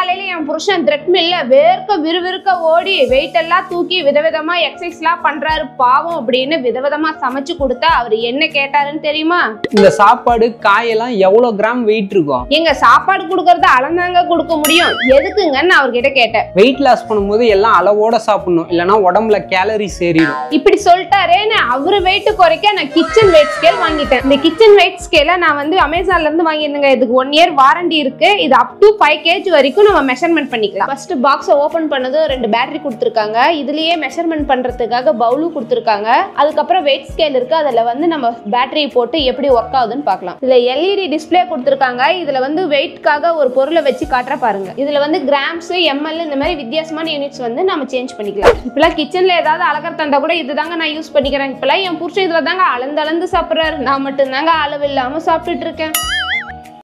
காலையில என் புருஷன் த்ரெட்மில்ல வேர்க்க விறுவிறுக்க ஓடி வெயிட் எல்லாம் தூக்கி விதவிதமா எக்ஸசைஸ்லாம் பண்றாரு பாவம் அப்படின்னு விதவிதமா சமைச்சு கொடுத்தா அவர் என்ன கேட்டாருன்னு தெரியுமா இந்த சாப்பாடு காயெல்லாம் எவ்வளவு கிராம் வெயிட் இருக்கும் எங்க சாப்பாடு கொடுக்கறத அளந்தாங்க கொடுக்க முடியும் எதுக்குங்கன்னு அவர்கிட்ட கேட்டேன் வெயிட் லாஸ் பண்ணும்போது எல்லாம் அளவோட சாப்பிடணும் இல்லைன்னா உடம்புல கேலரிஸ் ஏறிடும் இப்படி சொல்லிட்டாரேன்னு அவரு வெயிட் குறைக்க நான் கிச்சன் வெயிட் ஸ்கேல் வாங்கிட்டேன் இந்த கிச்சன் வெயிட் ஸ்கேல நான் வந்து அமேசான்ல இருந்து வாங்கியிருந்தேங்க இதுக்கு ஒன் இயர் வாரண்டி இருக்கு இது அப் டு ஃபைவ் கேஜ் வரைக்கும் நம்ம மெஷர்மெண்ட் பண்ணிக்கலாம் ஃபர்ஸ்ட் பாக்ஸை ஓபன் பண்ணதும் ரெண்டு பேட்டரி கொடுத்துருக்காங்க இதுலயே மெஷர்மெண்ட் பண்றதுக்காக பவுலும் கொடுத்துருக்காங்க அதுக்கப்புறம் வெயிட் ஸ்கேல் இருக்கு அதுல வந்து நம்ம பேட்டரி போட்டு எப்படி ஒர்க் ஆகுதுன்னு பார்க்கலாம் இதுல எல்இடி டிஸ்ப்ளே கொடுத்துருக்காங்க இதுல வந்து வெயிட்காக ஒரு பொருளை வச்சு காட்டுற பாருங்க இதுல வந்து கிராம்ஸ் எம்எல் இந்த மாதிரி வித்தியாசமான யூனிட்ஸ் வந்து நம்ம சேஞ்ச் பண்ணிக்கலாம் இப்பெல்லாம் கிச்சன்ல ஏதாவது அழகர் தந்தா கூட இதுதாங்க நான் யூஸ் பண்ணிக்கிறேன் இப்பெல்லாம் என் புருஷன் இதுல தாங்க அளந்து அளந்து சாப்பிடுறாரு நான் மட்டும் தாங்க அளவு இல்லாம சாப்பிட்டுட்டு இருக்கேன்